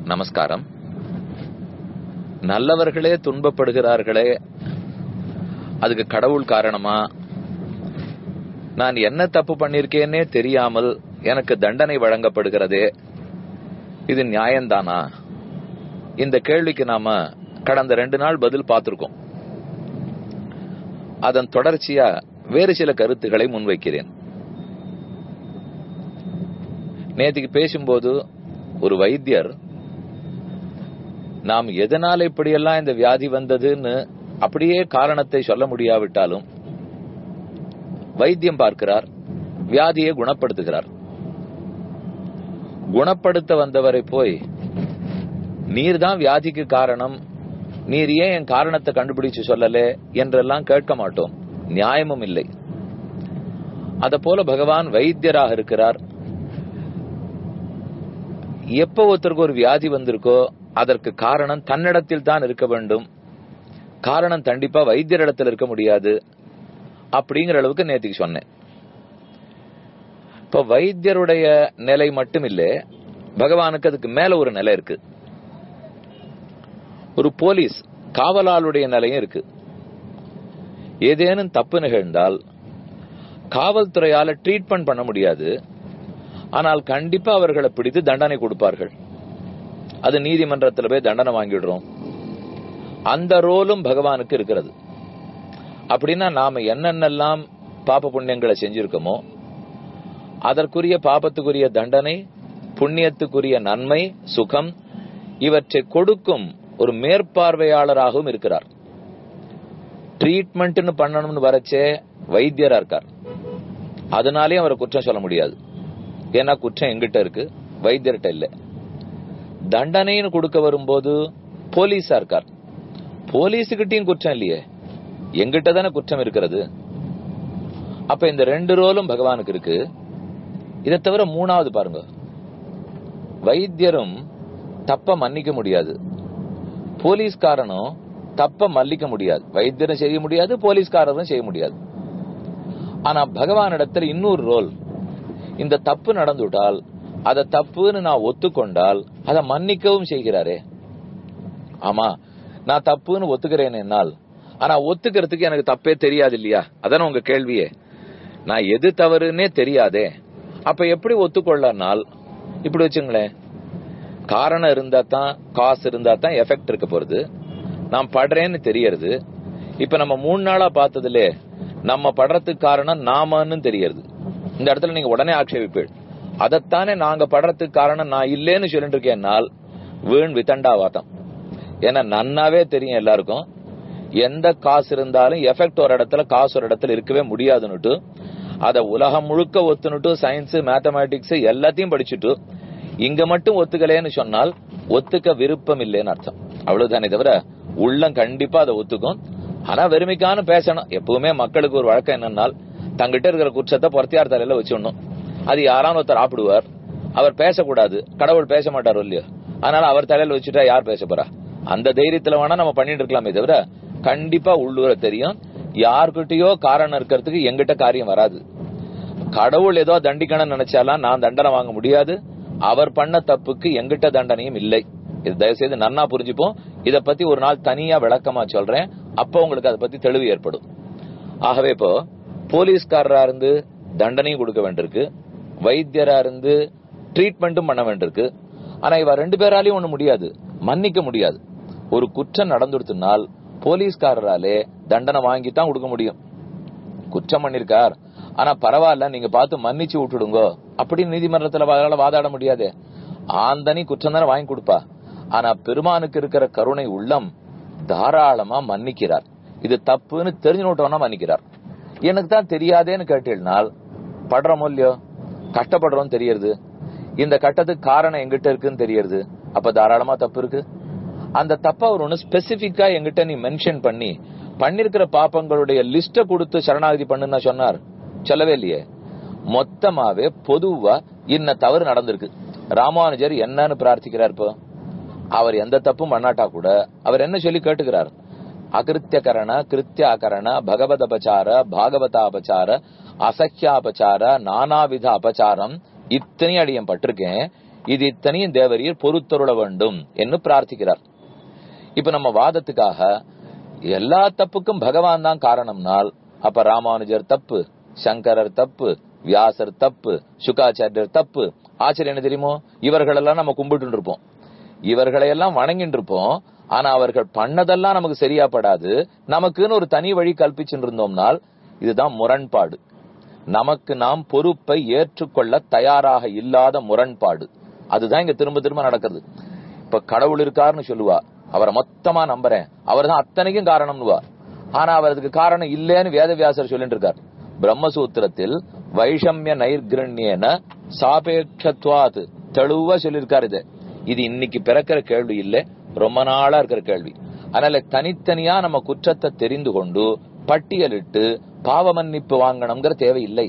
நமஸ்காரம் நல்லவர்களே துன்பப்படுகிறார்களே அதுக்கு கடவுள் காரணமா நான் என்ன தப்பு பண்ணிருக்கேன்னே தெரியாமல் எனக்கு தண்டனை வழங்கப்படுகிறதே இது நியாயம்தானா இந்த கேள்விக்கு நாம கடந்த ரெண்டு நாள் பதில் பார்த்திருக்கோம் அதன் தொடர்ச்சியா வேறு சில கருத்துக்களை முன்வைக்கிறேன் நேற்றுக்கு பேசும்போது ஒரு வைத்தியர் நாம் எதனால இப்படியெல்லாம் இந்த வியாதி வந்ததுன்னு அப்படியே காரணத்தை சொல்ல முடியாவிட்டாலும் வைத்தியம் பார்க்கிறார் வியாதியை குணப்படுத்துகிறார் குணப்படுத்த வந்தவரை போய் நீர் தான் வியாதிக்கு காரணம் நீர் ஏன் என் காரணத்தை கண்டுபிடிச்சு சொல்லல என்றெல்லாம் கேட்க மாட்டோம் நியாயமும் இல்லை அத போல பகவான் வைத்தியராக இருக்கிறார் எப்ப ஒருத்தருக்கு ஒரு வியாதி வந்திருக்கோ அதற்கு காரணம் தன்னிடத்தில் தான் இருக்க வேண்டும் காரணம் கண்டிப்பா வைத்தியரிடத்தில் இருக்க முடியாது அப்படிங்கிற அளவுக்கு நேற்றுக்கு சொன்னேன் இப்ப வைத்தியருடைய நிலை மட்டும் இல்ல பகவானுக்கு அதுக்கு மேல ஒரு நிலை இருக்கு ஒரு போலீஸ் காவலாளுடைய நிலையும் இருக்கு ஏதேனும் தப்பு நிகழ்ந்தால் காவல்துறையால ட்ரீட்மெண்ட் பண்ண முடியாது ஆனால் கண்டிப்பா அவர்களை பிடித்து தண்டனை கொடுப்பார்கள் அது நீதிமன்றத்தில் போய் தண்டனை வாங்கிடுறோம் அந்த ரோலும் பகவானுக்கு இருக்கிறது அப்படின்னா நாம என்னென்னலாம் பாப புண்ணியங்களை செஞ்சிருக்கோமோ அதற்குரிய பாபத்துக்குரிய தண்டனை புண்ணியத்துக்குரிய நன்மை சுகம் இவற்றை கொடுக்கும் ஒரு மேற்பார்வையாளராகவும் இருக்கிறார் ட்ரீட்மெண்ட்னு பண்ணணும்னு வரச்சே வைத்தியரா இருக்கார் அதனாலே அவரை குற்றம் சொல்ல முடியாது ஏன்னா குற்றம் எங்கிட்ட இருக்கு வைத்தியர்கிட்ட இல்ல தண்டனைன்னு கொடுக்க வரும்போது போலீஸா இருக்கார் போலீஸுகிட்டையும் குற்றம் இல்லையே எங்கிட்ட தானே குற்றம் இருக்கிறது அப்ப இந்த ரெண்டு ரோலும் பகவானுக்கு இருக்கு இதை தவிர மூணாவது பாருங்க வைத்தியரும் தப்ப மன்னிக்க முடியாது போலீஸ்காரனும் தப்ப மன்னிக்க முடியாது வைத்தியரும் செய்ய முடியாது போலீஸ்காரரும் செய்ய முடியாது ஆனா பகவானிடத்துல இன்னொரு ரோல் இந்த தப்பு நடந்துவிட்டால் அத தப்புன்னு நான் ஒத்துக்கொண்டால் அதை மன்னிக்கவும் செய்கிறாரே ஆமா நான் தப்புன்னு ஒத்துக்கிறேன் என்னால் ஆனா ஒத்துக்கிறதுக்கு எனக்கு தப்பே தெரியாது இல்லையா அதான உங்க கேள்வியே நான் எது தவறுன்னே தெரியாதே அப்ப எப்படி ஒத்துக்கொள்ளனால் இப்படி வச்சுங்களேன் காரணம் இருந்தா தான் காசு இருந்தா தான் எஃபெக்ட் இருக்க போறது நான் படுறேன்னு தெரியறது இப்ப நம்ம மூணு நாளா பார்த்ததுல நம்ம படுறதுக்கு காரணம் நாமன்னு தெரியறது இந்த இடத்துல நீங்க உடனே ஆட்சேபிப்பீள் அதைத்தானே நாங்க படுறதுக்கு காரணம் நான் இல்லேன்னு சொல்லிட்டு இருக்கேன்னால் வீண் வித்தண்டாவாதம் ஏன்னா நன்னாவே தெரியும் எல்லாருக்கும் எந்த காசு இருந்தாலும் எஃபெக்ட் ஒரு இடத்துல காசு ஒரு இடத்துல இருக்கவே முடியாதுன்னுட்டு அத உலகம் முழுக்க ஒத்துனுட்டு சயின்ஸ் மேத்தமேட்டிக்ஸ் எல்லாத்தையும் படிச்சுட்டு இங்க மட்டும் ஒத்துக்கலேன்னு சொன்னால் ஒத்துக்க விருப்பம் இல்லைன்னு அர்த்தம் அவ்வளவுதானே தவிர உள்ளம் கண்டிப்பா அதை ஒத்துக்கும் ஆனா வெறுமைக்கான பேசணும் எப்பவுமே மக்களுக்கு ஒரு வழக்கம் என்னன்னால் தங்கிட்ட இருக்கிற குற்றத்தை பொறத்தியார் தலையில வச்சிடணும் அது யாரான ஒருத்தர் ஆப்பிடுவார் அவர் பேசக்கூடாது கடவுள் பேச மாட்டார் இல்லையோ அதனால அவர் தலையில வச்சுட்டா யார் பேச போறா அந்த தைரியத்துல வேணா நம்ம பண்ணிட்டு இருக்கலாமே தவிர கண்டிப்பா உள்ளூர தெரியும் யாருக்கிட்டயோ காரணம் இருக்கிறதுக்கு எங்கிட்ட காரியம் வராது கடவுள் ஏதோ தண்டிக்கணும்னு நினைச்சாலாம் நான் தண்டனை வாங்க முடியாது அவர் பண்ண தப்புக்கு எங்கிட்ட தண்டனையும் இல்லை இது தயவுசெய்து நன்னா புரிஞ்சுப்போம் இத பத்தி ஒரு நாள் தனியா விளக்கமா சொல்றேன் அப்ப உங்களுக்கு அதை பத்தி தெளிவு ஏற்படும் ஆகவே இப்போ போலீஸ்காரரா இருந்து தண்டனையும் கொடுக்க வேண்டியிருக்கு வைத்தியரா இருந்து ட்ரீட்மெண்ட்டும் பண்ண வேண்டியிருக்கு ஆனா இவ ரெண்டு பேராலையும் ஒண்ணு முடியாது மன்னிக்க முடியாது ஒரு குற்றம் நடந்துடுத்துனால் போலீஸ்காரராலே தண்டனை வாங்கி தான் கொடுக்க முடியும் குற்றம் பண்ணிருக்கார் ஆனா பரவாயில்ல நீங்க பார்த்து மன்னிச்சு விட்டுடுங்க அப்படின்னு நீதிமன்றத்துல அவரால் வாதாட முடியாது ஆந்தனி குற்றம் தானே வாங்கி கொடுப்பா ஆனா பெருமானுக்கு இருக்கிற கருணை உள்ளம் தாராளமா மன்னிக்கிறார் இது தப்புன்னு தெரிஞ்சுட்டோம்னா மன்னிக்கிறார் எனக்கு தான் தெரியாதேன்னு கேட்டீங்கனால் படுறோமோ இல்லையோ கஷ்டப்படுறோம் தெரியறது இந்த கட்டத்துக்கு காரணம் எங்கிட்ட இருக்குன்னு தெரியறது அப்ப தாராளமா தப்பு இருக்கு அந்த தப்ப அவர் ஒண்ணு ஸ்பெசிபிக்கா எங்கிட்ட நீ மென்ஷன் பண்ணி பண்ணிருக்கிற பாப்பங்களுடைய லிஸ்ட கொடுத்து சரணாகதி பண்ணுன்னா சொன்னார் சொல்லவே இல்லையே மொத்தமாவே பொதுவா இன்ன தவறு நடந்திருக்கு ராமானுஜர் என்னன்னு பிரார்த்திக்கிறார் இப்போ அவர் எந்த தப்பும் பண்ணாட்டா கூட அவர் என்ன சொல்லி கேட்டுக்கிறார் அகிருத்தியகரண கிருத்தியாகரண பகவத அபச்சார பாகவதாபச்சார அசக்கியாபச்சார நானாவித அபச்சாரம் இத்தனையும் அடியம் பட்டிருக்கேன் இது இத்தனையும் தேவரீர் பொறுத்தருள வேண்டும் என்று பிரார்த்திக்கிறார் இப்ப நம்ம வாதத்துக்காக எல்லா தப்புக்கும் பகவான் தான் காரணம்னால் அப்ப ராமானுஜர் தப்பு சங்கரர் தப்பு வியாசர் தப்பு சுகாச்சாரியர் தப்பு ஆச்சரியம் என்ன தெரியுமோ இவர்களெல்லாம் நம்ம கும்பிட்டு இருப்போம் இவர்களை எல்லாம் வணங்கிட்டு இருப்போம் ஆனா அவர்கள் பண்ணதெல்லாம் நமக்கு சரியா படாது நமக்குன்னு ஒரு தனி வழி கல்பிச்சுட்டு இருந்தோம்னால் இதுதான் முரண்பாடு நமக்கு நாம் பொறுப்பை ஏற்றுக்கொள்ள தயாராக இல்லாத முரண்பாடு அதுதான் இங்க திரும்ப திரும்ப நடக்குது இப்ப கடவுள் இருக்காருன்னு சொல்லுவா அவரை மொத்தமா நம்புறேன் அவர் தான் அத்தனைக்கும் காரணம்னுவா ஆனா அவர் அதுக்கு காரணம் இல்லைன்னு வேதவியாசர் சொல்லிட்டு இருக்கார் பிரம்மசூத்திரத்தில் வைஷமிய நைர்கிரண்யன சாபேட்சத்வாத் தெளிவா சொல்லியிருக்காரு இது இது இன்னைக்கு பிறக்கிற கேள்வி இல்ல ரொம்ப நாளா இருக்கிற கேள்வி அதனால தனித்தனியா நம்ம குற்றத்தை தெரிந்து கொண்டு பட்டியலிட்டு பாவ மன்னிப்பு வாங்கணுங்கிற தேவை இல்லை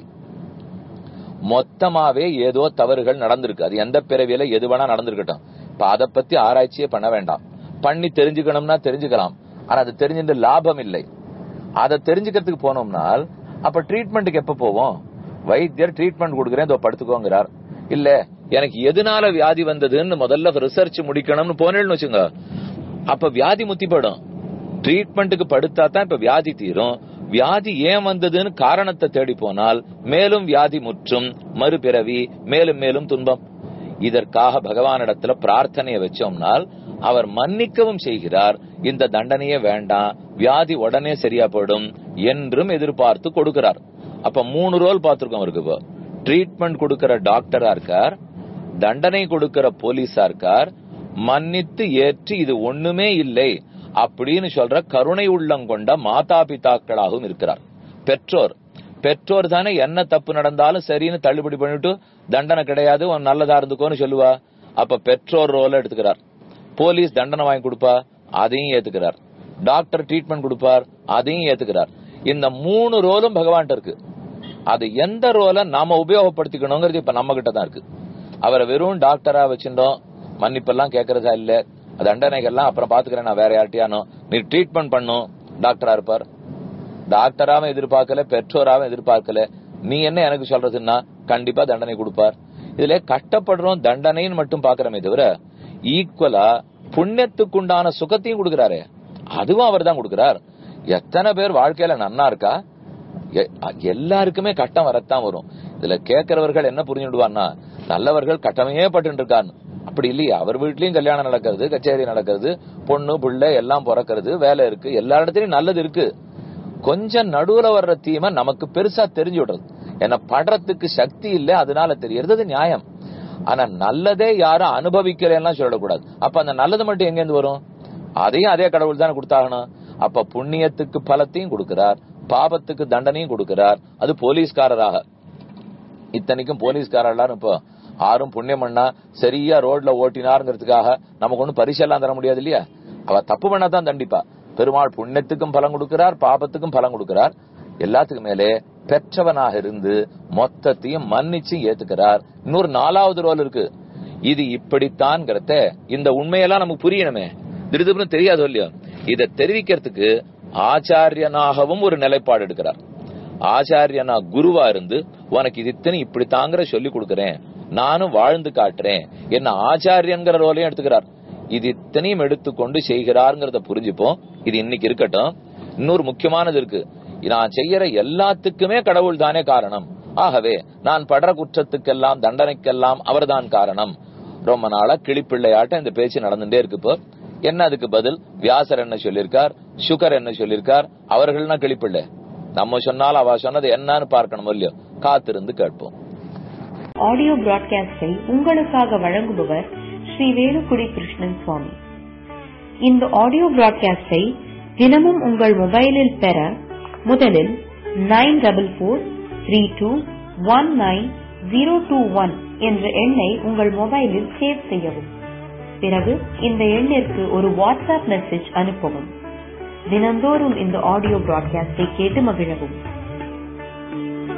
மொத்தமாவே ஏதோ தவறுகள் நடந்திருக்கு அது எந்த பிறவியில எது வேணா நடந்திருக்கட்டும் இப்ப அதை பத்தி ஆராய்ச்சியே பண்ண வேண்டாம் பண்ணி தெரிஞ்சுக்கணும்னா தெரிஞ்சுக்கலாம் ஆனா அது தெரிஞ்சிருந்த லாபம் இல்லை அதை தெரிஞ்சுக்கிறதுக்கு போனோம்னால் அப்ப ட்ரீட்மெண்ட்டுக்கு எப்ப போவோம் வைத்தியர் ட்ரீட்மெண்ட் கொடுக்குறேன் இதோ படுத்துக்கோங்கிறார் இல்ல எனக்கு எதனால வியாதி வந்ததுன்னு முதல்ல ரிசர்ச் முடிக்கணும்னு போனேன்னு வச்சுங்க அப்ப வியாதி முத்தி போயிடும் ட்ரீட்மெண்ட்டுக்கு படுத்தா தான் இப்ப வியாதி தீரும் வியாதி ஏன் வந்ததுன்னு காரணத்தை தேடி போனால் மேலும் வியாதி முற்றும் மறுபிறவி மேலும் மேலும் துன்பம் இதற்காக பகவானிடத்துல பிரார்த்தனையை வச்சோம்னால் அவர் மன்னிக்கவும் செய்கிறார் இந்த தண்டனையே வேண்டாம் வியாதி உடனே சரியா போயிடும் என்றும் எதிர்பார்த்து கொடுக்கிறார் அப்ப மூணு ரோல் பார்த்திருக்கோம் அவருக்கு இப்போ ட்ரீட்மெண்ட் கொடுக்கிற டாக்டரா இருக்கார் தண்டனை கொடுக்கிற போலீஸா இருக்கார் மன்னித்து ஏற்று இது ஒண்ணுமே இல்லை அப்படின்னு சொல்ற கருணை உள்ளம் கொண்ட மாதா பிதாக்களாகவும் இருக்கிறார் பெற்றோர் பெற்றோர் தானே என்ன தப்பு நடந்தாலும் சரின்னு தள்ளுபடி பண்ணிட்டு தண்டனை கிடையாது உன் நல்லதா இருந்துக்கோன்னு சொல்லுவா அப்ப பெற்றோர் ரோல எடுத்துக்கிறார் போலீஸ் தண்டனை வாங்கி கொடுப்பா அதையும் ஏத்துக்கிறார் டாக்டர் ட்ரீட்மெண்ட் கொடுப்பார் அதையும் ஏத்துக்கிறார் இந்த மூணு ரோலும் பகவான் இருக்கு அது எந்த ரோலை நாம உபயோகப்படுத்திக்கணுங்கிறது இப்ப நம்ம கிட்ட தான் இருக்கு அவரை வெறும் டாக்டரா வச்சிருந்தோம் மன்னிப்பெல்லாம் கேட்கறதா இல்ல தண்டனைகள்லாம் அப்புறம் பாத்துக்கிறேன் நான் வேற யார்ட்டியானோ நீ ட்ரீட்மெண்ட் பண்ணும் டாக்டரா இருப்பார் டாக்டராவும் எதிர்பார்க்கல பெற்றோராவும் எதிர்பார்க்கல நீ என்ன எனக்கு சொல்றதுன்னா கண்டிப்பா தண்டனை கொடுப்பார் இதுல கஷ்டப்படுறோம் தண்டனைன்னு மட்டும் பாக்குறமே தவிர ஈக்குவலா புண்ணியத்துக்குண்டான சுகத்தையும் கொடுக்கிறாரே அதுவும் அவர் தான் கொடுக்கிறார் எத்தனை பேர் வாழ்க்கையில நன்னா இருக்கா எ- எல்லாருக்குமே கட்டம் வரத்தான் வரும் இதுல கேட்கிறவர்கள் என்ன புரிஞ்சுடுவான்னா நல்லவர்கள் கட்டமே பட்டு இருக்கான்னு அப்படி இல்லையா அவர் வீட்லயும் கல்யாணம் நடக்கிறது கச்சேரி நடக்கிறது பொண்ணு புள்ள எல்லாம் பிறக்கிறது வேலை இருக்கு எல்லா இடத்துலயும் நல்லது இருக்கு கொஞ்சம் நடுவுல வர்ற தீமை நமக்கு பெருசா தெரிஞ்சு விடுறது ஏன்னா படுறதுக்கு சக்தி இல்ல அதனால தெரியறது அது நியாயம் ஆனா நல்லதே யாரும் அனுபவிக்கலன்னா சொல்லக்கூடாது அப்ப அந்த நல்லது மட்டும் எங்க இருந்து வரும் அதையும் அதே கடவுள் தானே கொடுத்தாகணும் அப்ப புண்ணியத்துக்கு பலத்தையும் கொடுக்கிறார் பாபத்துக்கு தண்டனையும் கொடுக்கிறார் அது போலீஸ்காரராக இத்தனைக்கும் போலீஸ்காரர் எல்லாரும் இப்போ ஆறும் புண்ணியம் பண்ணா சரியா ரோட்ல ஓட்டினாருங்கிறதுக்காக நமக்கு ஒண்ணும் பரிசெல்லாம் தர முடியாது இல்லையா அவ தப்பு பண்ணா தான் தண்டிப்பா பெருமாள் புண்ணியத்துக்கும் பலன் கொடுக்கிறார் பாபத்துக்கும் பலன் கொடுக்கிறார் எல்லாத்துக்கும் மேலே பெற்றவனாக இருந்து மொத்தத்தையும் மன்னிச்சு ஏத்துக்கிறார் இன்னொரு நாலாவது ரோல் இருக்கு இது இப்படித்தான்ங்கிறத இந்த உண்மையெல்லாம் நமக்கு புரியணுமே திடுதிப்புன்னு தெரியாது இல்லையா இதை தெரிவிக்கிறதுக்கு ஆச்சாரியனாகவும் ஒரு நிலைப்பாடு எடுக்கிறார் ஆச்சாரியனா குருவா இருந்து உனக்கு இது இத்தனை இப்படித்தாங்கிற சொல்லி கொடுக்கறேன் நானும் வாழ்ந்து காட்டுறேன் என்ன ஆச்சாரியங்கிற ரோலையும் எடுத்துக்கிறார் இது இத்தனையும் எடுத்துக்கொண்டு செய்கிறாருங்கிறத புரிஞ்சுப்போம் இது இன்னைக்கு இருக்கட்டும் இன்னொரு முக்கியமானது இருக்கு நான் செய்யற எல்லாத்துக்குமே கடவுள் தானே காரணம் ஆகவே நான் படுற குற்றத்துக்கெல்லாம் தண்டனைக்கெல்லாம் அவர்தான் காரணம் ரொம்ப நாளா கிளிப்பிள்ளையாட்டம் இந்த பேச்சு நடந்துட்டே இருக்கு இப்போ என்ன அதுக்கு பதில் வியாசர் என்ன சொல்லியிருக்கார் சுகர் என்ன சொல்லியிருக்கார் அவர்கள்னா கிளிப்பிள்ளை நம்ம சொன்னாலும் அவ சொன்னது என்னன்னு பார்க்கணும் இல்லையோ காத்திருந்து கேட்போம் ஆடியோ பிராட்காஸ்டை உங்களுக்காக வழங்குபவர் ஸ்ரீ வேலுக்குடி கிருஷ்ணன் சுவாமி இந்த ஆடியோ பிராட்காஸ்டை தினமும் உங்கள் மொபைலில் பெற முதலில் nine double four three two one nine zero two one என்ற எண்ணை உங்கள் மொபைலில் சேவ் செய்யவும் பிறகு இந்த எண்ணிற்கு ஒரு வாட்ஸ்அப் மெசேஜ் அனுப்பவும் தினந்தோறும் இந்த ஆடியோ பிராட்காஸ்டை கேட்டு மகிழவும்